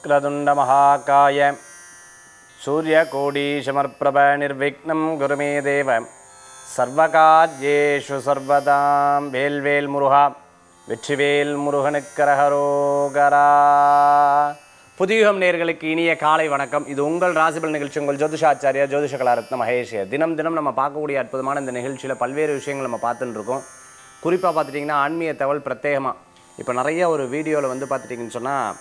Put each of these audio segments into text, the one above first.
वक्रतुण्डमहाकाय सूर्यकोडीशमर्प्रभ निर्विघ्नं गुरु मे देव சர்வகார்யேஷு சர்வதாம் வேல்வேல் முருகா வெற்றிவேல் முருகனுக்கரகரோகரா புதியுகம் நேர்களுக்கு இனிய காலை வணக்கம் இது உங்கள் ராசிபல் நிகழ்ச்சி உங்கள் ஜோதிஷாச்சாரியா ஜோதிஷ கலாரத்ன மகேஷ் தினம் தினம் நம்ம பார்க்கக்கூடிய அற்புதமான இந்த நிகழ்ச்சியில் பல்வேறு விஷயங்கள் நம்ம பார்த்துட்டு இருக்கோம் குறிப்பாக பார்த்துட்டிங்கன்னா ஆன்மீக தகவல் பிரத்யேகமாக இப்போ நிறைய ஒரு வீடியோவில் வந்து பார்த்துட்டிங்கன்னு சொன்னால்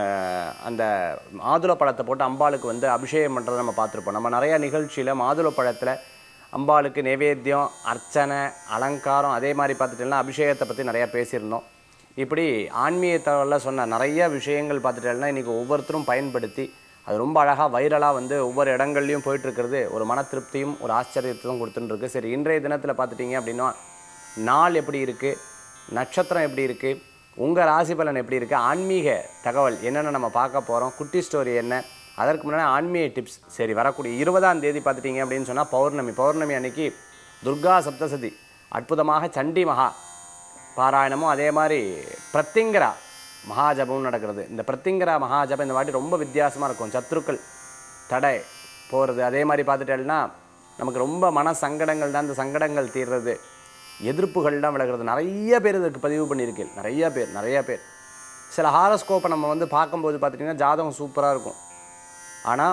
அந்த மாதுளை பழத்தை போட்டு அம்பாளுக்கு வந்து அபிஷேகம் பண்ணுறதை நம்ம பார்த்துருப்போம் நம்ம நிறைய நிகழ்ச்சியில் மாதுளை பழத்தில் அம்பாளுக்கு நைவேத்தியம் அர்ச்சனை அலங்காரம் அதே மாதிரி பார்த்துட்டீங்கன்னா அபிஷேகத்தை பற்றி நிறையா பேசியிருந்தோம் இப்படி ஆன்மீக தகவலில் சொன்ன நிறைய விஷயங்கள் பார்த்துட்டேன்னா இன்றைக்கி ஒவ்வொருத்தரும் பயன்படுத்தி அது ரொம்ப அழகாக வைரலாக வந்து ஒவ்வொரு இடங்கள்லையும் போயிட்டுருக்கிறது ஒரு மன திருப்தியும் ஒரு ஆச்சரியத்தையும் கொடுத்துட்டுருக்கு சரி இன்றைய தினத்தில் பார்த்துட்டிங்க அப்படின்னா நாள் எப்படி இருக்குது நட்சத்திரம் எப்படி இருக்குது உங்கள் ராசி பலன் எப்படி இருக்குது ஆன்மீக தகவல் என்னென்ன நம்ம பார்க்க போகிறோம் குட்டி ஸ்டோரி என்ன அதற்கு முன்னாடி ஆன்மீக டிப்ஸ் சரி வரக்கூடிய இருபதாம் தேதி பார்த்துட்டிங்க அப்படின்னு சொன்னால் பௌர்ணமி பௌர்ணமி அன்னைக்கு துர்கா சப்தசதி அற்புதமாக சண்டி மகா பாராயணமும் அதே மாதிரி பிரத்திங்கரா மகாஜபமும் நடக்கிறது இந்த பிரத்திங்கரா மகாஜபம் இந்த வாட்டி ரொம்ப வித்தியாசமாக இருக்கும் சத்ருக்கள் தடை போகிறது அதே மாதிரி பார்த்துட்டேன்னா நமக்கு ரொம்ப மன சங்கடங்கள் தான் இந்த சங்கடங்கள் தீர்றது எதிர்ப்புகள்லாம் விலகிறது நிறைய பேர் இதுக்கு பதிவு பண்ணியிருக்கேன் நிறைய பேர் நிறைய பேர் சில ஹாரஸ்கோப்பை நம்ம வந்து பார்க்கும்போது பார்த்துட்டிங்கன்னா ஜாதகம் சூப்பராக இருக்கும் ஆனால்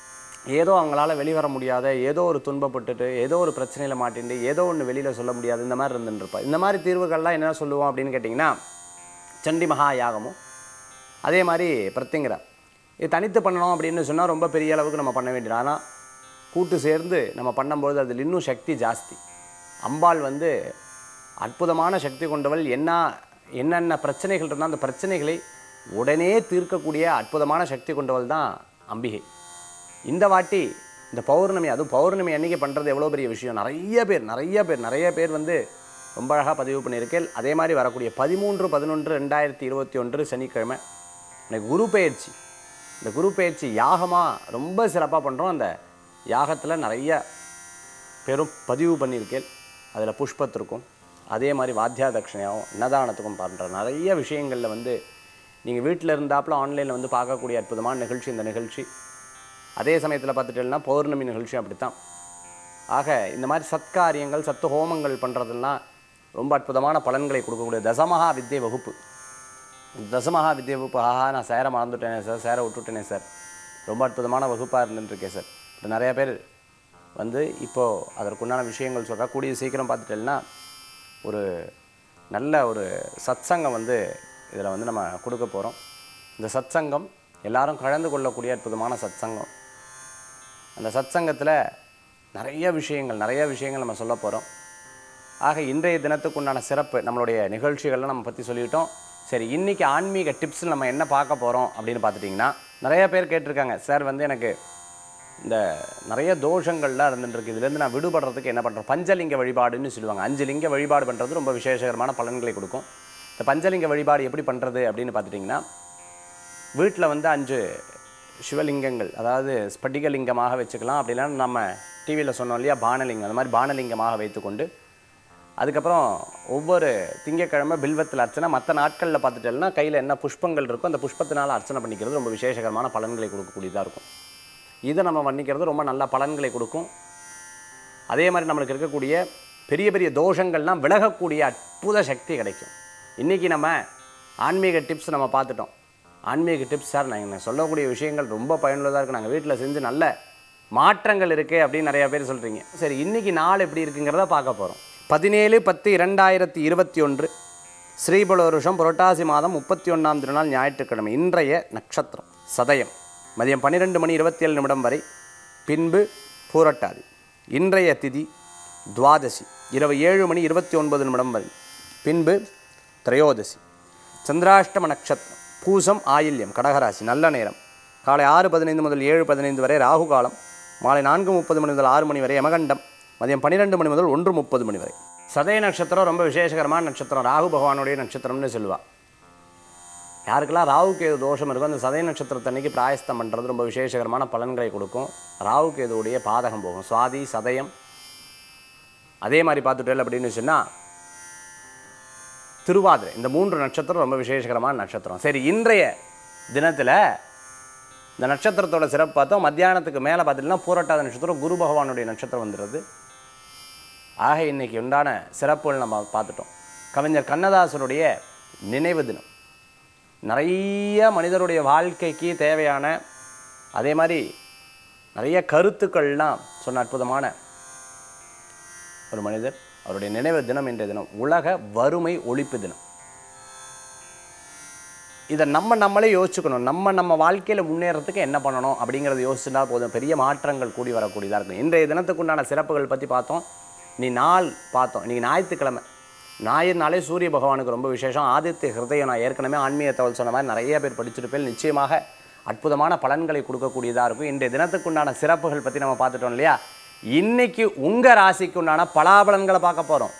ஏதோ அவங்களால வெளிவர முடியாத ஏதோ ஒரு துன்பப்பட்டுட்டு ஏதோ ஒரு பிரச்சனையில் மாட்டிட்டு ஏதோ ஒன்று வெளியில் சொல்ல முடியாது இந்த மாதிரி இருந்துருப்பா இந்த மாதிரி தீர்வுகள்லாம் என்ன சொல்லுவோம் அப்படின்னு கேட்டிங்கன்னா சண்டி மகா யாகமும் அதே மாதிரி பிரத்திங்கரா இது தனித்து பண்ணணும் அப்படின்னு சொன்னால் ரொம்ப பெரிய அளவுக்கு நம்ம பண்ண வேண்டியது ஆனால் கூட்டு சேர்ந்து நம்ம பண்ணும்போது அதில் இன்னும் சக்தி ஜாஸ்தி அம்பாள் வந்து அற்புதமான சக்தி கொண்டவள் என்ன என்னென்ன பிரச்சனைகள் இருந்தால் அந்த பிரச்சனைகளை உடனே தீர்க்கக்கூடிய அற்புதமான சக்தி கொண்டவள் தான் அம்பிகை இந்த வாட்டி இந்த பௌர்ணமி அதுவும் பௌர்ணமி அன்னைக்கு பண்ணுறது எவ்வளோ பெரிய விஷயம் நிறைய பேர் நிறைய பேர் நிறைய பேர் வந்து ரொம்ப அழகாக பதிவு பண்ணியிருக்கேன் அதே மாதிரி வரக்கூடிய பதிமூன்று பதினொன்று ரெண்டாயிரத்தி இருபத்தி ஒன்று சனிக்கிழமை இன்னைக்கு குரு பெயர்ச்சி இந்த குரு பெயர்ச்சி யாகமாக ரொம்ப சிறப்பாக பண்ணுறோம் அந்த யாகத்தில் நிறைய பேரும் பதிவு பண்ணியிருக்கேன் அதில் புஷ்பத்திற்கும் அதே மாதிரி வாத்தியா தட்சிணையாகவும் அன்னதானத்துக்கும் பண்ணுற நிறைய விஷயங்களில் வந்து நீங்கள் வீட்டில் இருந்தாப்புல ஆன்லைனில் வந்து பார்க்கக்கூடிய அற்புதமான நிகழ்ச்சி இந்த நிகழ்ச்சி அதே சமயத்தில் பார்த்துட்டேன்னா பௌர்ணமி நிகழ்ச்சி அப்படித்தான் ஆக இந்த மாதிரி சத்காரியங்கள் சத்து ஹோமங்கள் பண்ணுறதெல்லாம் ரொம்ப அற்புதமான பலன்களை கொடுக்கக்கூடிய தசமகா வித்யை வகுப்பு தசமகா வித்யை வகுப்பு ஆஹா நான் சேர மறந்துட்டேனே சார் சேர விட்டுட்டேனே சார் ரொம்ப அற்புதமான வகுப்பாக இருந்துட்டுருக்கேன் சார் இப்போ நிறைய பேர் வந்து இப்போது அதற்குண்டான விஷயங்கள் சொல்கிறா கூடிய சீக்கிரம் பார்த்துட்டேன்னா ஒரு நல்ல ஒரு சத்சங்கம் வந்து இதில் வந்து நம்ம கொடுக்க போகிறோம் இந்த சத்சங்கம் எல்லாரும் கலந்து கொள்ளக்கூடிய அற்புதமான சத்சங்கம் அந்த சத்சங்கத்தில் நிறைய விஷயங்கள் நிறைய விஷயங்கள் நம்ம சொல்ல போகிறோம் ஆக இன்றைய தினத்துக்கு உண்டான சிறப்பு நம்மளுடைய நிகழ்ச்சிகள்லாம் நம்ம பற்றி சொல்லிட்டோம் சரி இன்றைக்கி ஆன்மீக டிப்ஸ் நம்ம என்ன பார்க்க போகிறோம் அப்படின்னு பார்த்துட்டிங்கன்னா நிறைய பேர் கேட்டிருக்காங்க சார் வந்து எனக்கு இந்த நிறைய தோஷங்கள்லாம் இருந்துருக்கு இதுலேருந்து நான் விடுபடுறதுக்கு என்ன பண்ணுறேன் பஞ்சலிங்க வழிபாடுன்னு சொல்லுவாங்க அஞ்சு லிங்க வழிபாடு பண்ணுறது ரொம்ப விசேஷகரமான பலன்களை கொடுக்கும் இந்த பஞ்சலிங்க வழிபாடு எப்படி பண்ணுறது அப்படின்னு பார்த்துட்டிங்கன்னா வீட்டில் வந்து அஞ்சு சிவலிங்கங்கள் அதாவது ஸ்படிகலிங்கமாக வச்சுக்கலாம் அப்படின்னா நம்ம டிவியில் சொன்னோம் இல்லையா பானலிங்கம் அந்த மாதிரி பானலிங்கமாக வைத்துக்கொண்டு அதுக்கப்புறம் ஒவ்வொரு திங்கக்கிழமை பில்வத்தில் அர்ச்சனை மற்ற நாட்களில் பார்த்துட்டேன்னா கையில் என்ன புஷ்பங்கள் இருக்கோ அந்த புஷ்பத்தினால் அர்ச்சனை பண்ணிக்கிறது ரொம்ப விசேஷகரமான பலன்களை கொடுக்கக்கூடியதாக இருக்கும் இதை நம்ம வர்ணிக்கிறது ரொம்ப நல்ல பலன்களை கொடுக்கும் அதே மாதிரி நம்மளுக்கு இருக்கக்கூடிய பெரிய பெரிய தோஷங்கள்லாம் விலகக்கூடிய அற்புத சக்தி கிடைக்கும் இன்றைக்கி நம்ம ஆன்மீக டிப்ஸ் நம்ம பார்த்துட்டோம் ஆன்மீக டிப்ஸ் சார் நாங்கள் சொல்லக்கூடிய விஷயங்கள் ரொம்ப பயனுள்ளதாக இருக்குது நாங்கள் வீட்டில் செஞ்சு நல்ல மாற்றங்கள் இருக்குது அப்படின்னு நிறையா பேர் சொல்கிறீங்க சரி இன்றைக்கி நாள் எப்படி இருக்குங்கிறத பார்க்க போகிறோம் பதினேழு பத்து இரண்டாயிரத்தி இருபத்தி ஒன்று ஸ்ரீபல வருஷம் புரட்டாசி மாதம் முப்பத்தி ஒன்றாம் திருநாள் ஞாயிற்றுக்கிழமை இன்றைய நட்சத்திரம் சதயம் மதியம் பன்னிரெண்டு மணி இருபத்தி ஏழு நிமிடம் வரை பின்பு பூரட்டாதி இன்றைய திதி துவாதசி இரவு ஏழு மணி இருபத்தி ஒன்பது நிமிடம் வரை பின்பு திரையோதசி சந்திராஷ்டம நட்சத்திரம் பூசம் ஆயில்யம் கடகராசி நல்ல நேரம் காலை ஆறு பதினைந்து முதல் ஏழு பதினைந்து வரை ராகு காலம் மாலை நான்கு முப்பது மணி முதல் ஆறு மணி வரை யமகண்டம் மதியம் பன்னிரெண்டு மணி முதல் ஒன்று முப்பது மணி வரை சதய நட்சத்திரம் ரொம்ப விசேஷகரமான நட்சத்திரம் ராகு பகவானுடைய நட்சத்திரம்னு சொல்லுவாள் யாருக்கெல்லாம் ராகுக்கு எது தோஷம் இருக்கோ அந்த சதய நட்சத்திரத்தன்னைக்கு பிராயஸ்தம் பண்ணுறது ரொம்ப விசேஷகரமான பலன்களை கொடுக்கும் ராகுக்கு எதுவுடைய பாதகம் போகும் சுவாதி சதயம் அதே மாதிரி பார்த்துட்டேன் அப்படின்னு சொன்னால் திருவாதிரை இந்த மூன்று நட்சத்திரம் ரொம்ப விசேஷகரமான நட்சத்திரம் சரி இன்றைய தினத்தில் இந்த நட்சத்திரத்தோட சிறப்பு பார்த்தோம் மத்தியானத்துக்கு மேலே பார்த்துட்டீங்கன்னா பூரட்டாத நட்சத்திரம் குரு பகவானுடைய நட்சத்திரம் வந்துடுது ஆக இன்னைக்கு உண்டான சிறப்புகள் நம்ம பார்த்துட்டோம் கவிஞர் கண்ணதாசனுடைய நினைவு தினம் நிறைய மனிதருடைய வாழ்க்கைக்கு தேவையான அதே மாதிரி நிறைய கருத்துக்கள்லாம் சொன்ன அற்புதமான ஒரு மனிதர் அவருடைய நினைவு தினம் இன்றைய தினம் உலக வறுமை ஒழிப்பு தினம் இதை நம்ம நம்மளே யோசிச்சுக்கணும் நம்ம நம்ம வாழ்க்கையில் முன்னேறதுக்கு என்ன பண்ணணும் அப்படிங்கிறத யோசிச்சுட்டா போதும் பெரிய மாற்றங்கள் கூடி வரக்கூடியதாக இருக்கும் இன்றைய தினத்துக்குண்டான சிறப்புகள் பற்றி பார்த்தோம் நீ நாள் பார்த்தோம் இன்றைக்கி ஞாயிற்றுக்கிழமை ஞாயிறுனாலே சூரிய பகவானுக்கு ரொம்ப விசேஷம் ஆதித்ய ஹிருதயம் நான் ஏற்கனவே ஆன்மீக தகவல் சொன்ன மாதிரி நிறைய பேர் படிச்சிருப்பேன் நிச்சயமாக அற்புதமான பலன்களை கொடுக்கக்கூடியதாக இருக்கும் இன்றைய தினத்துக்குண்டான சிறப்புகள் பற்றி நம்ம பார்த்துட்டோம் இல்லையா இன்னைக்கு உங்கள் ராசிக்கு உண்டான பலாபலன்களை பார்க்க போகிறோம்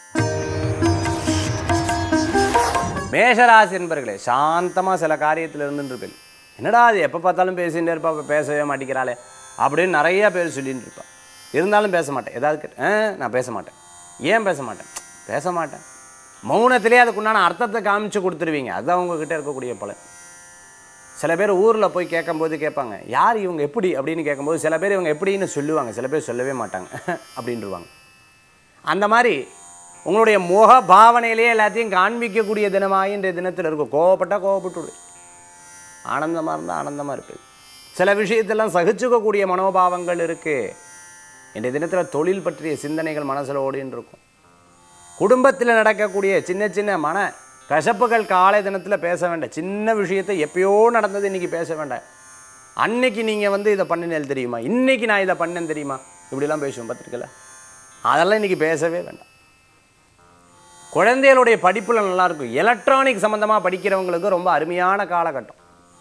மேஷராசி என்பர்களே சாந்தமாக சில காரியத்தில் இருந்துருப்பேன் என்னடா அது எப்போ பார்த்தாலும் பேசிகிட்டே இருப்பா அப்ப பேசவே மாட்டேங்கிறாளே அப்படின்னு நிறைய பேர் சொல்லிட்டு இருப்பான் இருந்தாலும் பேச மாட்டேன் ஏதாவது கேட்டு ஆ நான் பேச மாட்டேன் ஏன் பேச மாட்டேன் பேச மாட்டேன் மௌனத்திலே அதுக்குண்டான அர்த்தத்தை காமிச்சு கொடுத்துருவீங்க அதுதான் உங்ககிட்ட இருக்கக்கூடிய பலன் சில பேர் ஊரில் போய் கேட்கும்போது கேட்பாங்க யார் இவங்க எப்படி அப்படின்னு கேட்கும்போது சில பேர் இவங்க எப்படின்னு சொல்லுவாங்க சில பேர் சொல்லவே மாட்டாங்க அப்படின்ருவாங்க அந்த மாதிரி உங்களுடைய முக பாவனையிலேயே எல்லாத்தையும் காண்பிக்கக்கூடிய தினமாக இன்றைய தினத்தில் இருக்கும் கோவப்பட்டா கோவப்பட்டு விடு ஆனந்தமாக இருந்தால் ஆனந்தமாக இருக்குது சில விஷயத்தெல்லாம் சகிச்சுக்கக்கூடிய மனோபாவங்கள் இருக்குது இன்றைய தினத்தில் தொழில் பற்றிய சிந்தனைகள் மனசில் ஓடின்னு இருக்கும் குடும்பத்தில் நடக்கக்கூடிய சின்ன சின்ன மன கசப்புகள் காலை தினத்தில் பேச வேண்டாம் சின்ன விஷயத்தை எப்பயோ நடந்தது இன்றைக்கி பேச வேண்டாம் அன்னைக்கு நீங்கள் வந்து இதை பண்ணினேன் தெரியுமா இன்னைக்கு நான் இதை பண்ணேன் தெரியுமா இப்படிலாம் பேசுவோம் பார்த்துருக்கல அதெல்லாம் இன்றைக்கி பேசவே வேண்டாம் குழந்தைகளுடைய படிப்பில் நல்லா இருக்கும் எலக்ட்ரானிக் சம்மந்தமாக படிக்கிறவங்களுக்கு ரொம்ப அருமையான காலகட்டம்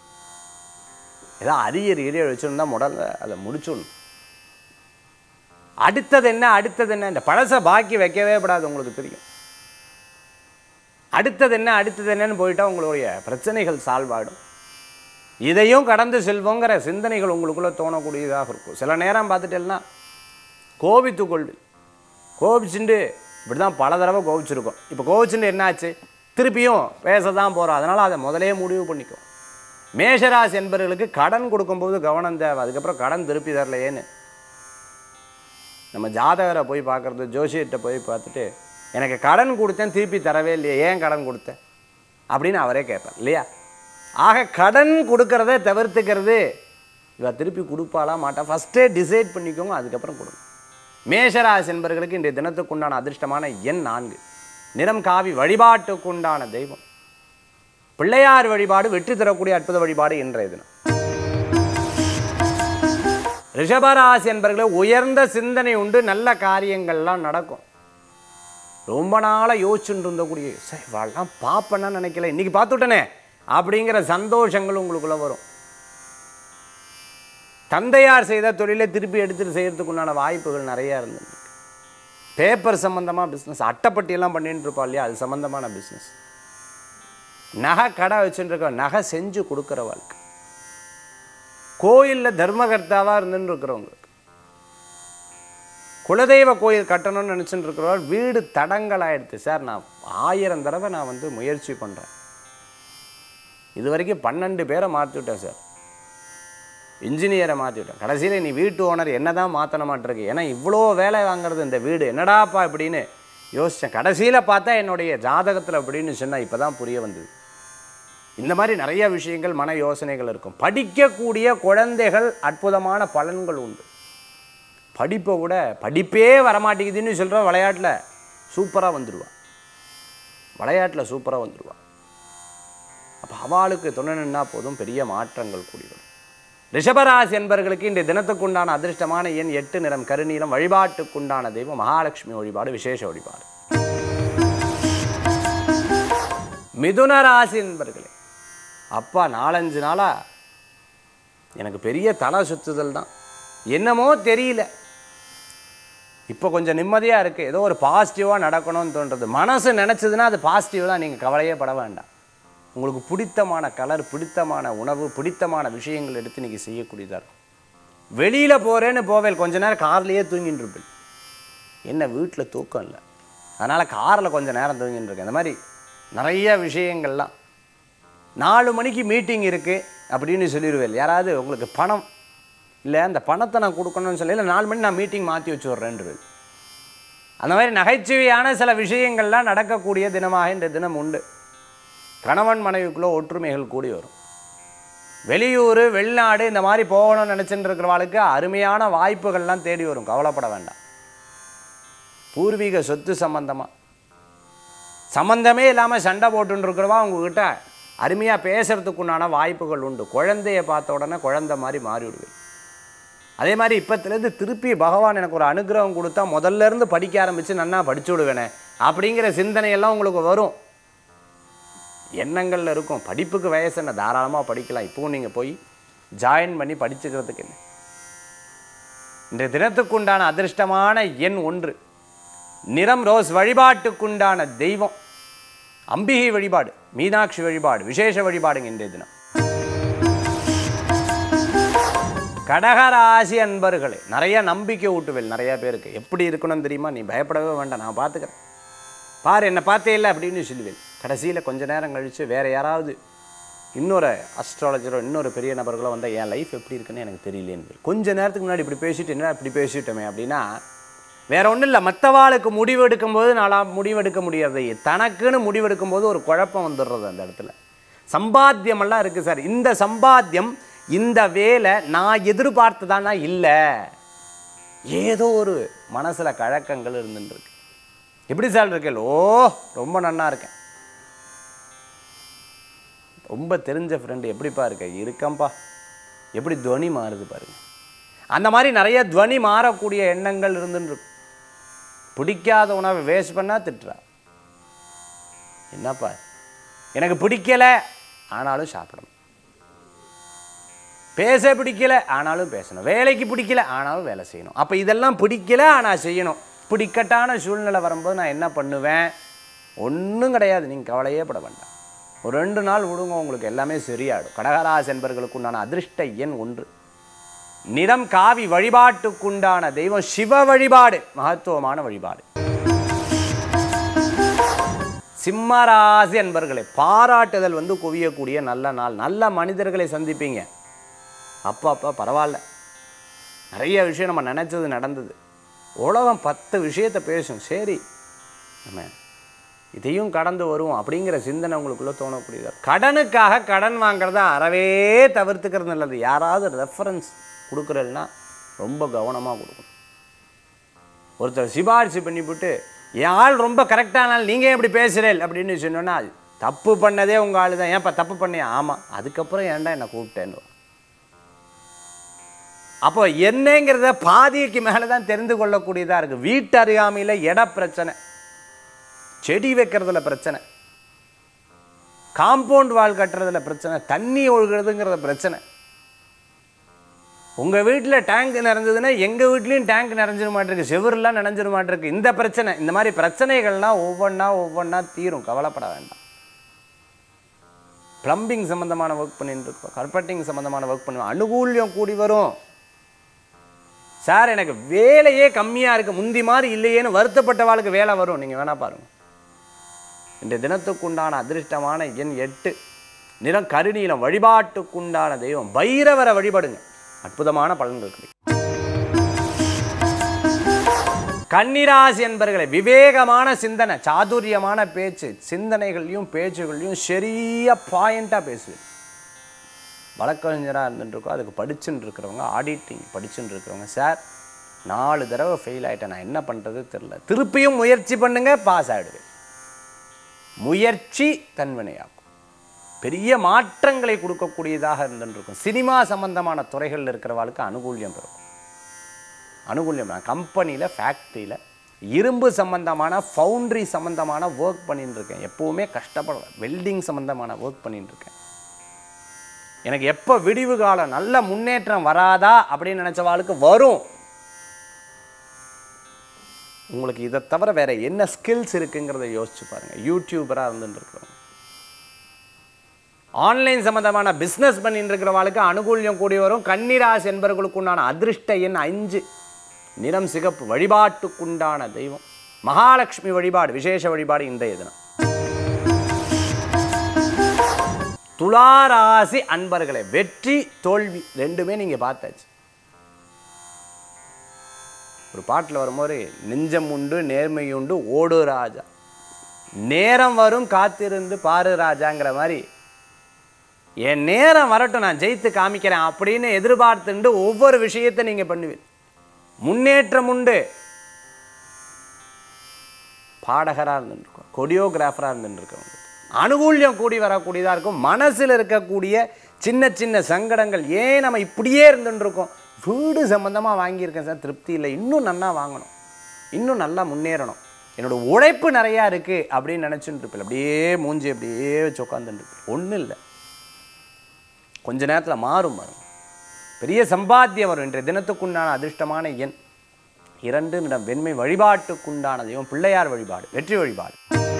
ஏதோ அரியர் எரிய வச்சுருந்தா முதல்ல அதை முடிச்சுடணும் அடுத்தது என்ன அடுத்தது என்ன இந்த பழசை பாக்கி வைக்கவே கூடாது உங்களுக்கு தெரியும் அடுத்தது என்ன அடுத்தது என்னன்னு போயிட்டா உங்களுடைய பிரச்சனைகள் சால்வ் ஆகிடும் இதையும் கடந்து செல்வோங்கிற சிந்தனைகள் உங்களுக்குள்ளே தோணக்கூடியதாக இருக்கும் சில நேரம் பார்த்துட்டேன்னா கோபித்து கொள்வி கோபிச்சுண்டு இப்படி தான் பல தடவை கோபிச்சிருக்கோம் இப்போ கோபிச்சுண்டு என்னாச்சு திருப்பியும் பேச தான் போகிறோம் அதனால் அதை முதலே முடிவு பண்ணிக்கோ மேஷராசி என்பவர்களுக்கு கடன் கொடுக்கும்போது கவனம் தேவை அதுக்கப்புறம் கடன் திருப்பி தரலையேன்னு நம்ம ஜாதகரை போய் பார்க்குறது ஜோசியர்கிட்ட போய் பார்த்துட்டு எனக்கு கடன் கொடுத்தேன் திருப்பி தரவே இல்லையே ஏன் கடன் கொடுத்தேன் அப்படின்னு அவரே கேட்பார் இல்லையா ஆக கடன் கொடுக்கறத தவிர்த்துக்கிறது இவ திருப்பி கொடுப்பாளா மாட்டா ஃபஸ்ட்டே டிசைட் பண்ணிக்கோங்க அதுக்கப்புறம் கொடுங்க மேஷராசி என்பவர்களுக்கு இன்றைய தினத்துக்குண்டான அதிர்ஷ்டமான எண் நான்கு நிறம் காவி வழிபாட்டுக்குண்டான தெய்வம் பிள்ளையார் வழிபாடு வெற்றி தரக்கூடிய அற்புத வழிபாடு இன்றைய தினம் ரிஷபராசி என்பர்களே உயர்ந்த சிந்தனை உண்டு நல்ல காரியங்கள்லாம் நடக்கும் ரொம்ப நாளாக யோசிச்சுட்டு இருந்தக்கூடிய சரி வாழலாம் பார்ப்பேன்னா நினைக்கல இன்னைக்கு பார்த்துட்டனே அப்படிங்கிற சந்தோஷங்கள் உங்களுக்குள்ள வரும் தந்தையார் செய்த தொழிலை திருப்பி எடுத்துட்டு செய்யறதுக்கு உண்டான வாய்ப்புகள் நிறையா இருந்தது பேப்பர் சம்மந்தமாக பிஸ்னஸ் அட்டைப்பட்டியெல்லாம் பண்ணிட்டு இருப்பா இல்லையா அது சம்மந்தமான பிஸ்னஸ் நகை கடை வச்சுட்டு இருக்க நகை செஞ்சு கொடுக்குற வாழ்க்கை கோயிலில் தர்மகர்த்தாவாக இருந்துன்னு இருக்கிறவங்களுக்கு குலதெய்வ கோயில் கட்டணும்னு நினச்சிட்டு இருக்கிறவர் வீடு தடங்கலாயிடுது சார் நான் ஆயிரம் தடவை நான் வந்து முயற்சி பண்ணுறேன் இது வரைக்கும் பன்னெண்டு பேரை மாற்றி விட்டேன் சார் இன்ஜினியரை மாற்றி விட்டேன் கடைசியில் நீ வீட்டு ஓனர் என்ன தான் மாற்றன மாட்டிருக்கு ஏன்னா இவ்வளோ வேலை வாங்குறது இந்த வீடு என்னடாப்பா இப்படின்னு யோசித்தேன் கடைசியில் பார்த்தா என்னுடைய ஜாதகத்தில் அப்படின்னு சொன்னால் இப்போ தான் புரிய வந்தது இந்த மாதிரி நிறைய விஷயங்கள் மன யோசனைகள் இருக்கும் படிக்கக்கூடிய குழந்தைகள் அற்புதமான பலன்கள் உண்டு படிப்பை விட படிப்பே வரமாட்டேங்குதுன்னு சொல்கிற விளையாட்டில் சூப்பராக வந்துடுவா விளையாட்டில் சூப்பராக வந்துடுவா அப்போ அவளுக்கு துணை நின்னா போதும் பெரிய மாற்றங்கள் கூடி வரும் ரிஷபராசி என்பவர்களுக்கு இன்றைய தினத்துக்குண்டான அதிர்ஷ்டமான எண் எட்டு நிறம் கருநீலம் வழிபாட்டுக்குண்டான தெய்வம் மகாலட்சுமி வழிபாடு விசேஷ வழிபாடு மிதுன ராசி என்பர்களே அப்பா நாலஞ்சு நாளாக எனக்கு பெரிய தலை சுத்துதல் தான் என்னமோ தெரியல இப்போ கொஞ்சம் நிம்மதியாக இருக்குது ஏதோ ஒரு பாசிட்டிவாக நடக்கணும்னு தோன்றது மனசு நினச்சதுன்னா அது பாசிட்டிவ் தான் நீங்கள் கவலையே பட வேண்டாம் உங்களுக்கு பிடித்தமான கலர் பிடித்தமான உணவு பிடித்தமான விஷயங்கள் எடுத்து இன்றைக்கி செய்யக்கூடியதாக இருக்கும் வெளியில் போகிறேன்னு போவேல் கொஞ்ச நேரம் கார்லேயே தூங்கிட்டு இருப்பேன் என்ன வீட்டில் தூக்கம் இல்லை அதனால் காரில் கொஞ்சம் நேரம் தூங்கிட்டு இருக்கேன் இந்த மாதிரி நிறைய விஷயங்கள்லாம் நாலு மணிக்கு மீட்டிங் இருக்குது அப்படின்னு சொல்லிடுவேன் யாராவது உங்களுக்கு பணம் இல்லை அந்த பணத்தை நான் கொடுக்கணும்னு சொல்லி இல்லை நாலு மணி நான் மீட்டிங் மாற்றி வச்சு விட்றேன்றது அந்த மாதிரி நகைச்சுவையான சில விஷயங்கள்லாம் நடக்கக்கூடிய தினமாக இந்த தினம் உண்டு கணவன் மனைவிக்குள்ளே ஒற்றுமைகள் கூடி வரும் வெளியூர் வெளிநாடு இந்த மாதிரி போகணும்னு நினச்சிட்டு இருக்கிறவாளுக்கு அருமையான வாய்ப்புகள்லாம் தேடி வரும் கவலைப்பட வேண்டாம் பூர்வீக சொத்து சம்பந்தமாக சம்பந்தமே இல்லாமல் சண்டை போட்டுன்னு இருக்கிறவா உங்ககிட்ட அருமையாக பேசுறதுக்கு உண்டான வாய்ப்புகள் உண்டு குழந்தைய பார்த்த உடனே குழந்தை மாதிரி மாறி விடுவேன் அதே மாதிரி இப்பத்துலேருந்து திருப்பி பகவான் எனக்கு ஒரு அனுகிரகம் கொடுத்தா முதல்ல இருந்து படிக்க ஆரம்பித்து நன்னா படிச்சு விடுவேனே அப்படிங்கிற சிந்தனையெல்லாம் உங்களுக்கு வரும் எண்ணங்களில் இருக்கும் படிப்புக்கு வயசு என்ன தாராளமாக படிக்கலாம் இப்போவும் நீங்கள் போய் ஜாயின் பண்ணி படிச்சுக்கிறதுக்கு என்ன இன்றைய தினத்துக்குண்டான அதிர்ஷ்டமான எண் ஒன்று நிறம் ரோஸ் வழிபாட்டுக்குண்டான தெய்வம் அம்பிகை வழிபாடு மீனாட்சி வழிபாடு விசேஷ வழிபாடுங்க இன்றைய தினம் கடகராசி அன்பர்களே நிறைய நம்பிக்கை ஊட்டுவேல் நிறைய பேருக்கு எப்படி இருக்கணும்னு தெரியுமா நீ பயப்படவே வேண்டாம் நான் பார்த்துக்கிறேன் பாரு என்னை பார்த்தே இல்லை அப்படின்னு சொல்லுவேன் கடைசியில் கொஞ்ச நேரம் கழித்து வேறு யாராவது இன்னொரு அஸ்ட்ராலஜரோ இன்னொரு பெரிய நபர்களோ வந்தால் என் லைஃப் எப்படி இருக்குன்னு எனக்கு தெரியலேன்னு கொஞ்ச நேரத்துக்கு முன்னாடி இப்படி பேசிட்டு என்ன இப்படி பேசிட்டோமே அப்படின்னா வேற ஒன்றும் இல்லை மற்றவாளுக்கு முடிவு எடுக்கும்போது நாளாக முடிவெடுக்க முடியாது தனக்குன்னு முடிவெடுக்கும் போது ஒரு குழப்பம் வந்துடுறது அந்த இடத்துல சம்பாத்தியமெல்லாம் இருக்குது சார் இந்த சம்பாத்தியம் இந்த வேலை நான் எதிர்பார்த்ததானா இல்லை ஏதோ ஒரு மனசில் கழக்கங்கள் இருந்துட்டு இருக்கு எப்படி சார் இருக்கேன் ஓ ரொம்ப நன்னா இருக்கேன் ரொம்ப தெரிஞ்ச ஃப்ரெண்டு எப்படிப்பா இருக்க இருக்கம்பா எப்படி துவனி மாறுது பாருங்க அந்த மாதிரி நிறைய துவனி மாறக்கூடிய எண்ணங்கள் இருந்துன்னு இருக்கும் பிடிக்காத உணவை வேஸ்ட் பண்ணால் திட்டுறா என்னப்பா எனக்கு பிடிக்கல ஆனாலும் சாப்பிடணும் பேச பிடிக்கல ஆனாலும் பேசணும் வேலைக்கு பிடிக்கல ஆனாலும் வேலை செய்யணும் அப்போ இதெல்லாம் பிடிக்கல ஆனால் செய்யணும் பிடிக்கட்டான சூழ்நிலை வரும்போது நான் என்ன பண்ணுவேன் ஒன்றும் கிடையாது நீங்கள் கவலையே பட வேண்டாம் ஒரு ரெண்டு நாள் விடுங்க உங்களுக்கு எல்லாமே சரியாயிடும் கடகராசி என்பர்களுக்கு உண்டான அதிர்ஷ்ட எண் ஒன்று நிறம் காவி வழிபாட்டுக்குண்டான தெய்வம் சிவ வழிபாடு மகத்துவமான வழிபாடு சிம்மராசி அன்பர்களே பாராட்டுதல் வந்து குவியக்கூடிய நல்ல நாள் நல்ல மனிதர்களை சந்திப்பீங்க அப்பா அப்பா பரவாயில்ல நிறைய விஷயம் நம்ம நினச்சது நடந்தது உலகம் பத்து விஷயத்தை பேசும் சரி நம்ம இதையும் கடந்து வருவோம் அப்படிங்கிற சிந்தனை உங்களுக்குள்ளே தோணக்கூடியது கடனுக்காக கடன் வாங்குறத அறவே தவிர்த்துக்கிறது நல்லது யாராவது ரெஃபரன்ஸ் கொடுக்குறதுனா ரொம்ப கவனமாக கொடுக்கணும் ஒருத்தர் சிபாரிசு பண்ணிவிட்டு என் ஆள் ரொம்ப கரெக்டானால் நீங்கள் எப்படி பேசுகிறேன் அப்படின்னு சொன்னோன்னா தப்பு பண்ணதே உங்கள் ஆள் தான் ஏன்ப்பா தப்பு பண்ணியா ஆமாம் அதுக்கப்புறம் ஏன்டா என்னை கூப்பிட்டேன்னு அப்போ என்னங்கிறத பாதிக்கு மேலே தான் தெரிந்து கொள்ளக்கூடியதாக இருக்குது வீட்டு அறியாமையில் இட பிரச்சனை செடி வைக்கிறதுல பிரச்சனை காம்பவுண்ட் வால் கட்டுறதுல பிரச்சனை தண்ணி ஒழுகிறதுங்கிறத பிரச்சனை உங்கள் வீட்டில் டேங்க் நிறைஞ்சதுன்னா எங்கள் வீட்லேயும் டேங்க் நிறைஞ்சிட மாட்டிருக்கு செவரெலாம் நினைஞ்சிட மாட்டிருக்கு இந்த பிரச்சனை இந்த மாதிரி பிரச்சனைகள்லாம் ஒவ்வொன்றா ஒவ்வொன்றா தீரும் கவலைப்பட வேண்டாம் ப்ளம்பிங் சம்மந்தமான ஒர்க் பண்ணிட்டு இருக்கோம் கார்பெட்டிங் சம்மந்தமான ஒர்க் பண்ணுவோம் அனுகூல்யம் கூடி வரும் சார் எனக்கு வேலையே கம்மியாக இருக்குது முந்தி மாதிரி இல்லையேன்னு வருத்தப்பட்ட வாழ்க்கை வேலை வரும் நீங்கள் வேணா பாருங்க இன்றைய தினத்துக்குண்டான அதிர்ஷ்டமான எண் எட்டு நிறம் கருநீலம் வழிபாட்டுக்குண்டான தெய்வம் பைரவரை வழிபடுங்க அற்புதமான பலன்கள் கிடைக்கும் கன்னிராசி என்பர்களை விவேகமான சிந்தனை சாதுரியமான பேச்சு சிந்தனைகளையும் பேச்சுகளையும் சரியா பாயிண்டாக பேசுது வழக்கறிஞராக இருந்துட்டுருக்கோம் அதுக்கு படிச்சுட்டு இருக்கிறவங்க ஆடிட்டிங் படிச்சுட்டு இருக்கிறவங்க சார் நாலு தடவை ஃபெயில் ஆகிட்டேன் நான் என்ன பண்ணுறது தெரில திருப்பியும் முயற்சி பண்ணுங்க பாஸ் ஆகிடுவேன் முயற்சி தன்வினையாகும் பெரிய மாற்றங்களை கொடுக்கக்கூடியதாக இருந்துருக்கும் சினிமா சம்பந்தமான துறைகளில் இருக்கிறவாளுக்கு அனுகூல்யம் பெறும் அனுகூல்யம் கம்பெனியில் ஃபேக்ட்ரியில் இரும்பு சம்பந்தமான ஃபவுண்ட்ரி சம்பந்தமான ஒர்க் பண்ணிட்டு இருக்கேன் எப்போவுமே கஷ்டப்படுவேன் வெல்டிங் சம்பந்தமான ஒர்க் பண்ணிட்டு இருக்கேன் எனக்கு எப்போ விடிவு காலம் நல்ல முன்னேற்றம் வராதா அப்படின்னு நினச்சவாளுக்கு வரும் உங்களுக்கு இதை தவிர வேற என்ன ஸ்கில்ஸ் இருக்குங்கிறத யோசிச்சு பாருங்க யூடியூபராக இருந்துட்டு இருக்கிறவங்க ஆன்லைன் சம்பந்தமான பிஸ்னஸ் பண்ணிட்டு இருக்கிறவங்களுக்கு அனுகூல்யம் கூடி வரும் கன்னிராசி என்பவர்களுக்கு உண்டான அதிர்ஷ்ட எண் அஞ்சு நிறம் சிகப்பு வழிபாட்டுக்குண்டான தெய்வம் மகாலட்சுமி வழிபாடு விசேஷ வழிபாடு இன்றைய தினம் துளாராசி அன்பர்களே வெற்றி தோல்வி ரெண்டுமே நீங்க பார்த்தாச்சு ஒரு பாட்டில் வரும்போது நெஞ்சம் உண்டு நேர்மை உண்டு ஓடு ராஜா நேரம் வரும் காத்திருந்து பாரு ராஜாங்கிற மாதிரி என் நேரம் வரட்டும் நான் ஜெயித்து காமிக்கிறேன் அப்படின்னு எதிர்பார்த்துண்டு ஒவ்வொரு விஷயத்தை நீங்க பண்ணுவீங்க முன்னேற்றம் உண்டு பாடகராக இருந்துருக்கோம் கொரியோகிராஃபராக இருந்துருக்கவங்க அனுகூல்யம் கூடி வரக்கூடியதாக இருக்கும் மனசில் இருக்கக்கூடிய சின்ன சின்ன சங்கடங்கள் ஏன் நம்ம இப்படியே இருந்துட்டு இருக்கோம் வீடு சம்மந்தமாக வாங்கியிருக்கேன் சார் திருப்தி இல்லை இன்னும் நல்லா வாங்கணும் இன்னும் நல்லா முன்னேறணும் என்னோட உழைப்பு நிறையா இருக்குது அப்படின்னு நினச்சிட்டு இருப்பேன் அப்படியே மூஞ்சி அப்படியே வச்சு உட்காந்துட்டு ஒன்றும் இல்லை கொஞ்ச நேரத்தில் மாறும் பாருங்க பெரிய சம்பாத்தியம் வரும் இன்றைய தினத்துக்குண்டான அதிர்ஷ்டமான எண் இரண்டு நிறம் வெண்மை வழிபாட்டுக்குண்டான தெய்வம் பிள்ளையார் வழிபாடு வெற்றி வழிபாடு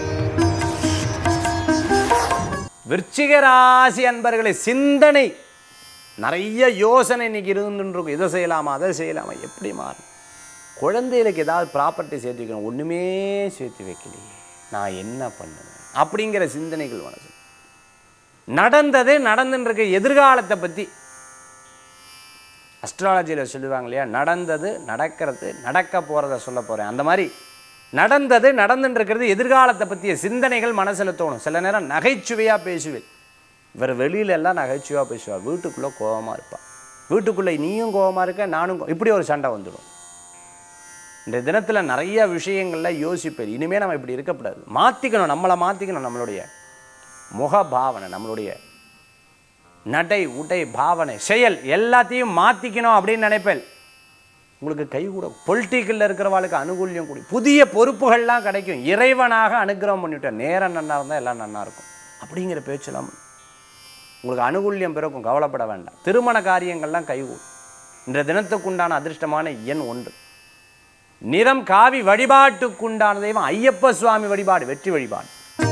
விருச்சிக ராசி அன்பர்களே சிந்தனை நிறைய யோசனை இன்னைக்கு இருந்துட்டு இருக்கும் இதை செய்யலாமா அதை செய்யலாமா எப்படி மாறும் குழந்தைகளுக்கு ஏதாவது ப்ராப்பர்ட்டி சேர்த்து வைக்கணும் ஒன்றுமே சேர்த்து வைக்கலையே நான் என்ன பண்ணுவேன் அப்படிங்கிற சிந்தனைகள் மனசு நடந்தது நடந்துட்டு இருக்க எதிர்காலத்தை பற்றி அஸ்ட்ராலஜியில் சொல்லுவாங்க இல்லையா நடந்தது நடக்கிறது நடக்க போகிறத சொல்ல போகிறேன் அந்த மாதிரி நடந்தது நடந்துட்டு இருக்கிறது எதிர்காலத்தை பற்றிய சிந்தனைகள் மனசில் தோணும் சில நேரம் நகைச்சுவையாக பேசுவேன் இவர் வெளியில எல்லாம் நகைச்சுவையாக பேசுவார் வீட்டுக்குள்ளே கோபமாக இருப்பாள் வீட்டுக்குள்ளே நீயும் கோபமாக இருக்க நானும் கோ- இப்படி ஒரு சண்டை வந்துடும் இந்த தினத்தில் நிறைய விஷயங்கள்ல யோசிப்பேன் இனிமேல் நம்ம இப்படி இருக்கக்கூடாது மாற்றிக்கணும் நம்மளை மாற்றிக்கணும் நம்மளுடைய முக பாவனை நம்மளுடைய நடை உடை பாவனை செயல் எல்லாத்தையும் மாற்றிக்கணும் அப்படின்னு நினைப்பேன் உங்களுக்கு கை கூட பொலிட்டிக்கலில் இருக்கிறவாளுக்கு அனுகூல்யம் கூடி புதிய பொறுப்புகள்லாம் கிடைக்கும் இறைவனாக அனுகிரகம் பண்ணிவிட்டேன் நேரம் நன்னா இருந்தால் எல்லாம் நன்னா இருக்கும் அப்படிங்கிற பேச்செல்லாம் உங்களுக்கு அனுகூல்யம் பிறக்கும் கவலைப்பட வேண்டாம் திருமண காரியங்கள்லாம் கைகூடும் இன்றைய தினத்துக்குண்டான அதிர்ஷ்டமான எண் ஒன்று நிறம் காவி வழிபாட்டுக்குண்டான தெய்வம் ஐயப்ப சுவாமி வழிபாடு வெற்றி வழிபாடு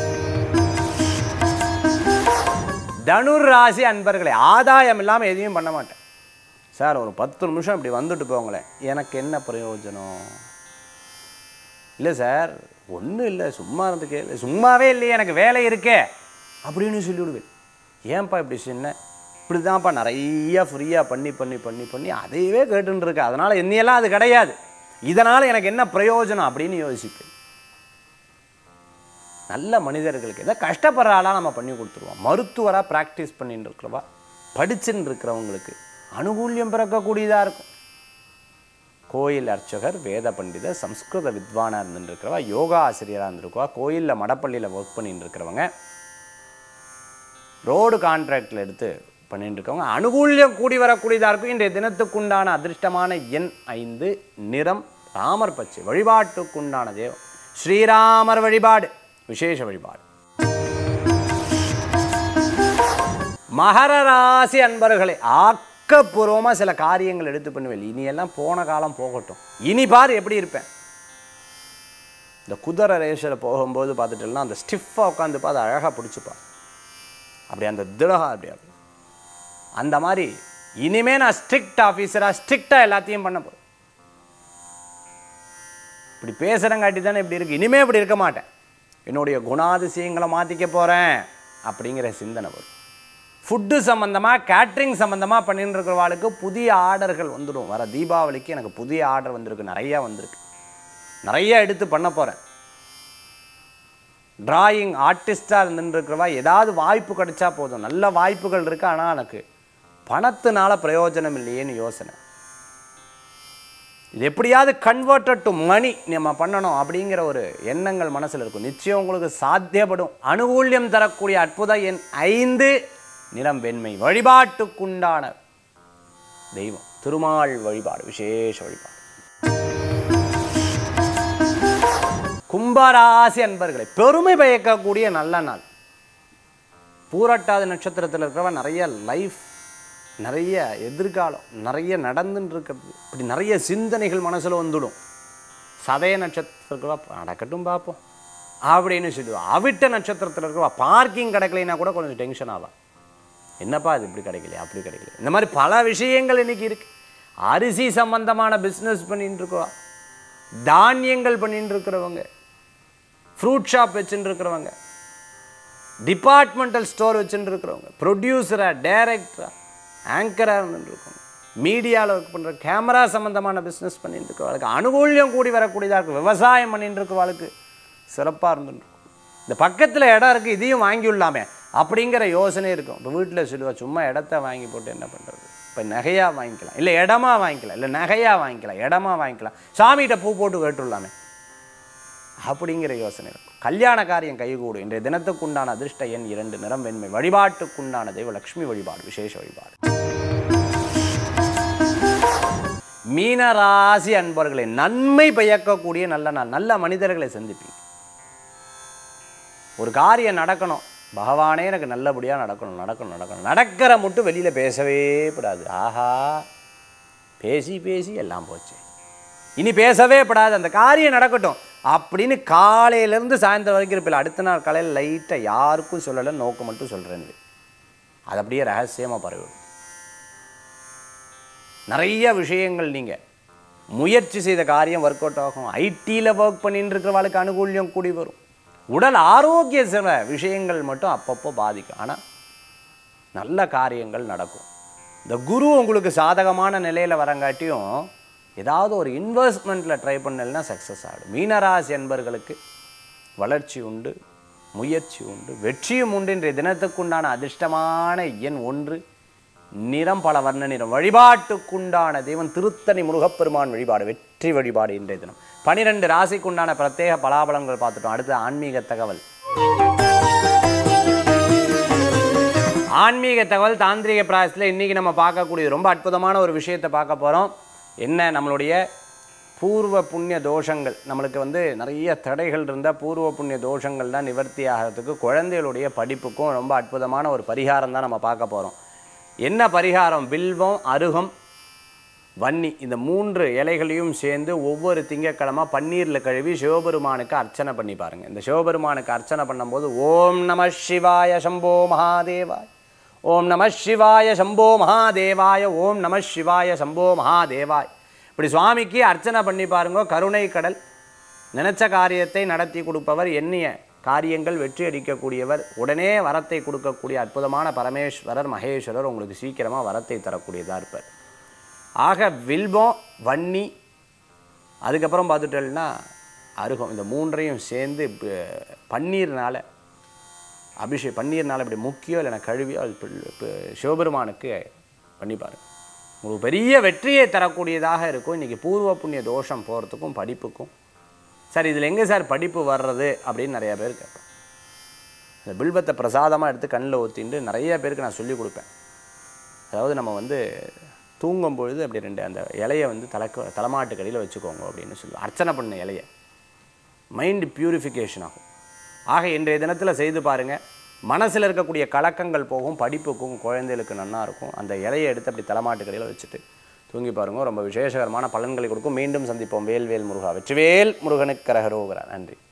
தனுர் ராசி அன்பர்களே ஆதாயம் இல்லாமல் எதையும் பண்ண மாட்டேன் சார் ஒரு பத்து நிமிஷம் இப்படி வந்துட்டு போங்களேன் எனக்கு என்ன பிரயோஜனம் இல்லை சார் ஒன்றும் இல்லை சும்மா இருந்து கேளு சும்மாவே இல்லையே எனக்கு வேலை இருக்கே அப்படின்னு சொல்லிவிடுவேன் ஏன்பா இப்படி சொன்ன இப்படி தான்ப்பா நிறைய ஃப்ரீயாக பண்ணி பண்ணி பண்ணி பண்ணி அதையவே கேட்டுன்னு இருக்க அதனால் என்னையெல்லாம் அது கிடையாது இதனால் எனக்கு என்ன பிரயோஜனம் அப்படின்னு யோசிப்பேன் நல்ல மனிதர்களுக்கு ஏதோ கஷ்டப்படுற ஆளாக நம்ம பண்ணி கொடுத்துருவோம் மருத்துவராக ப்ராக்டிஸ் பண்ணிட்டு இருக்கிறவா படிச்சுன்னு இருக்கிறவங்களுக்கு அனுகூல்யம் பிறக்கக்கூடியதாக இருக்கும் கோயில் அர்ச்சகர் வேத பண்டிதர் சம்ஸ்கிருத வித்வானாக இருந்துட்டு இருக்கிறவா யோகா ஆசிரியராக இருந்திருக்கவா கோயிலில் மடப்பள்ளியில் ஒர்க் பண்ணிட்டு இருக்கிறவங்க ரோடு கான்ட்ராக்டில் எடுத்து பண்ணிட்டு இருக்கவங்க அனுகூல்யம் கூடி வரக்கூடியதாக இருக்கும் இன்றைய தினத்துக்குண்டான அதிர்ஷ்டமான எண் ஐந்து நிறம் ராமர் பச்சை வழிபாட்டுக்குண்டான தேவம் ஸ்ரீராமர் வழிபாடு விசேஷ வழிபாடு மகர ராசி அன்பர்களே ஆக்கப்பூர்வமாக சில காரியங்கள் எடுத்து பண்ணுவேன் இனி எல்லாம் போன காலம் போகட்டும் இனி பார் எப்படி இருப்பேன் இந்த குதிரை ரேஸில் போகும்போது பார்த்துட்டேன்னா அந்த ஸ்டிஃபாக உட்காந்துப்பா அதை அழகாக பிடிச்சிப்பா அப்படி அந்த திடகா அப்படி அப்படி அந்த மாதிரி இனிமே நான் ஸ்ட்ரிக்ட் ஆஃபீஸராக ஸ்ட்ரிக்டாக எல்லாத்தையும் பண்ண போகிறேன் இப்படி பேசுகிறங்காட்டி தானே இப்படி இருக்கு இனிமே இப்படி இருக்க மாட்டேன் என்னுடைய குணாதிசயங்களை மாற்றிக்க போகிறேன் அப்படிங்கிற சிந்தனை வரும் ஃபுட்டு சம்மந்தமாக கேட்ரிங் சம்மந்தமாக பண்ணிட்டு இருக்கிறவாளுக்கு புதிய ஆர்டர்கள் வந்துடும் வர தீபாவளிக்கு எனக்கு புதிய ஆர்டர் வந்திருக்கு நிறையா வந்திருக்கு நிறைய எடுத்து பண்ண போகிறேன் டிராயிங் ஆர்டிஸ்டாக இருந்துருக்கிறவா ஏதாவது வாய்ப்பு கிடைச்சா போதும் நல்ல வாய்ப்புகள் இருக்கு ஆனால் எனக்கு பணத்தினால பிரயோஜனம் இல்லையேன்னு யோசனை இது எப்படியாவது கன்வெர்டட் டு மணி நம்ம பண்ணணும் அப்படிங்கிற ஒரு எண்ணங்கள் மனசில் இருக்கும் நிச்சயம் உங்களுக்கு சாத்தியப்படும் அனுகூல்யம் தரக்கூடிய அற்புத எண் ஐந்து நிறம் வெண்மை வழிபாட்டுக்குண்டான தெய்வம் திருமால் வழிபாடு விசேஷ வழிபாடு கும்பராசி அன்பர்களை பெருமை பயக்கக்கூடிய நல்ல நாள் பூரட்டாதி நட்சத்திரத்தில் இருக்கிறவன் நிறைய லைஃப் நிறைய எதிர்காலம் நிறைய நடந்துன்னு இருக்கிறது இப்படி நிறைய சிந்தனைகள் மனசில் வந்துடும் சதய நட்சத்திரத்தில் இருக்கிறவா நடக்கட்டும் பார்ப்போம் அப்படின்னு சொல்லுவா அவிட்ட நட்சத்திரத்தில் இருக்கிறவா பார்க்கிங் கிடைக்கலைன்னா கூட கொஞ்சம் டென்ஷன் ஆவா என்னப்பா இது இப்படி கிடைக்கலையா அப்படி கிடைக்கல இந்த மாதிரி பல விஷயங்கள் இன்னைக்கு இருக்கு அரிசி சம்பந்தமான பிஸ்னஸ் பண்ணிட்டு இருக்கவா தானியங்கள் பண்ணிட்டு இருக்கிறவங்க ஃப்ரூட் ஷாப் வச்சுட்டு இருக்கிறவங்க டிபார்ட்மெண்டல் ஸ்டோர் வச்சுட்டு இருக்கிறவங்க ப்ரொடியூசராக டைரக்டராக ஆங்கராக இருந்துருக்கவங்க மீடியாவில் ஒர்க் பண்ணுற கேமரா சம்மந்தமான பிஸ்னஸ் பண்ணிட்டு இருக்கவளுக்கு அனுகூல்யம் கூடி வரக்கூடியதாக இருக்கும் விவசாயம் பண்ணிட்டு இருக்கவளுக்கு சிறப்பாக இருந்துருக்கும் இந்த பக்கத்தில் இடம் இருக்குது இதையும் வாங்கி விடலாமே அப்படிங்கிற யோசனை இருக்கும் இப்போ வீட்டில் சொல்லுவா சும்மா இடத்த வாங்கி போட்டு என்ன பண்ணுறது இப்போ நகையாக வாங்கிக்கலாம் இல்லை இடமா வாங்கிக்கலாம் இல்லை நகையாக வாங்கிக்கலாம் இடமா வாங்கிக்கலாம் சாமிகிட்ட பூ போட்டு கேட்டுடலாமே அப்படிங்கிற யோசனை இருக்கும் கல்யாண காரியம் கைகூடும் இன்றைய தினத்துக்குண்டான அதிர்ஷ்ட எண் இரண்டு நிறம் வெண்மை வழிபாட்டுக்குண்டான தெய்வ லக்ஷ்மி வழிபாடு விசேஷ வழிபாடு மீனராசி அன்பர்களை நன்மை பயக்கக்கூடிய நல்ல நாள் நல்ல மனிதர்களை சந்திப்பீங்க ஒரு காரியம் நடக்கணும் பகவானே எனக்கு நல்லபடியாக நடக்கணும் நடக்கணும் நடக்கணும் நடக்கிற மட்டும் வெளியில் பேசவே கூடாது ஆஹா பேசி பேசி எல்லாம் போச்சு இனி பேசவே படாது அந்த காரியம் நடக்கட்டும் அப்படின்னு காலையிலேருந்து சாயந்தரம் வரைக்கும் இருப்பில்ல அடுத்த நாள் காலையில் லைட்டாக யாருக்கும் சொல்லலை நோக்கம் மட்டும் சொல்கிறேன் அது அப்படியே ரகசியமாக பரவிடும் நிறைய விஷயங்கள் நீங்கள் முயற்சி செய்த காரியம் ஒர்க் அவுட் ஆகும் ஐடியில் ஒர்க் பண்ணிட்டு இருக்கிறவளுக்கு அனுகூல்யம் கூடி வரும் உடல் ஆரோக்கிய சில விஷயங்கள் மட்டும் அப்பப்போ பாதிக்கும் ஆனால் நல்ல காரியங்கள் நடக்கும் இந்த குரு உங்களுக்கு சாதகமான நிலையில் வரங்காட்டியும் ஏதாவது ஒரு இன்வெஸ்ட்மெண்ட்டில் ட்ரை பண்ணலைன்னா சக்ஸஸ் ஆகிடும் மீனராசி என்பர்களுக்கு வளர்ச்சி உண்டு முயற்சி உண்டு வெற்றியும் உண்டு இன்றைய தினத்துக்குண்டான அதிர்ஷ்டமான எண் ஒன்று நிறம் பல வர்ண நிறம் வழிபாட்டுக்குண்டான தெய்வம் திருத்தணி முருகப்பெருமான் வழிபாடு வெற்றி வழிபாடு இன்றைய தினம் பனிரெண்டு ராசிக்குண்டான பிரத்யேக பலாபலங்கள் பார்த்துட்டோம் அடுத்து ஆன்மீக தகவல் ஆன்மீக தகவல் தாந்திரிக பிராயசத்தில் இன்றைக்கி நம்ம பார்க்கக்கூடியது ரொம்ப அற்புதமான ஒரு விஷயத்தை பார்க்க போகிறோம் என்ன நம்மளுடைய பூர்வ புண்ணிய தோஷங்கள் நம்மளுக்கு வந்து நிறைய தடைகள் இருந்தால் பூர்வ புண்ணிய தோஷங்கள்லாம் நிவர்த்தி ஆகிறதுக்கு குழந்தைகளுடைய படிப்புக்கும் ரொம்ப அற்புதமான ஒரு பரிகாரம் தான் நம்ம பார்க்க போகிறோம் என்ன பரிகாரம் வில்வம் அருகம் வன்னி இந்த மூன்று இலைகளையும் சேர்ந்து ஒவ்வொரு திங்கட்கிழமை பன்னீரில் கழுவி சிவபெருமானுக்கு அர்ச்சனை பண்ணி பாருங்கள் இந்த சிவபெருமானுக்கு அர்ச்சனை பண்ணும்போது ஓம் நம சிவாய சம்போ மகாதேவாய் ஓம் நம சிவாய சம்போ மகாதேவாய ஓம் நம சிவாய சம்போ மகாதேவாய் இப்படி சுவாமிக்கு அர்ச்சனை பண்ணி பாருங்க கருணை கடல் நினைச்ச காரியத்தை நடத்தி கொடுப்பவர் எண்ணிய காரியங்கள் வெற்றி அடிக்கக்கூடியவர் உடனே வரத்தை கொடுக்கக்கூடிய அற்புதமான பரமேஸ்வரர் மகேஸ்வரர் உங்களுக்கு சீக்கிரமாக வரத்தை தரக்கூடியதாக இருப்பார் ஆக வில்வம் வன்னி அதுக்கப்புறம் பார்த்துட்டோம்னா அருகம் இந்த மூன்றையும் சேர்ந்து ப- பன்னீர்னால அபிஷேக் பன்னீர்னால இப்படி முக்கியம் இல்லைனா கழுவியோ அது பில்- பி- சிவபெருமானுக்கு பண்ணி பாருங்க உங்களுக்கு பெரிய வெற்றியை தரக்கூடியதாக இருக்கும் இன்றைக்கி பூர்வ புண்ணிய தோஷம் போகிறதுக்கும் படிப்புக்கும் சார் இதில் எங்கே சார் படிப்பு வர்றது அப்படின்னு நிறைய பேர் கேட்பேன் இந்த பில்வத்தை பிரசாதமாக எடுத்து கண்ணில் ஊற்றிட்டு நிறைய பேருக்கு நான் சொல்லிக் கொடுப்பேன் அதாவது நம்ம வந்து தூங்கும் பொழுது அப்படி ரெண்டு அந்த இலையை வந்து தலைக்கு தலைமாட்டு கடியில் வச்சுக்கோங்க அப்படின்னு சொல்லுவோம் அர்ச்சனை பண்ண இலையை மைண்ட் பியூரிஃபிகேஷன் ஆகும் ஆக இன்றைய தினத்தில் செய்து பாருங்கள் மனசில் இருக்கக்கூடிய கலக்கங்கள் போகும் படிப்புக்கும் குழந்தைகளுக்கு நன்னா இருக்கும் அந்த இலையை எடுத்து அப்படி தலைமாட்டு கடியில் வச்சுட்டு தூங்கி பாருங்க ரொம்ப விசேஷகரமான பலன்களை கொடுக்கும் மீண்டும் சந்திப்போம் வேல் வேல் முருகா வெற்றிவேல் முருகனுக்கு கரகரோகரா நன்றி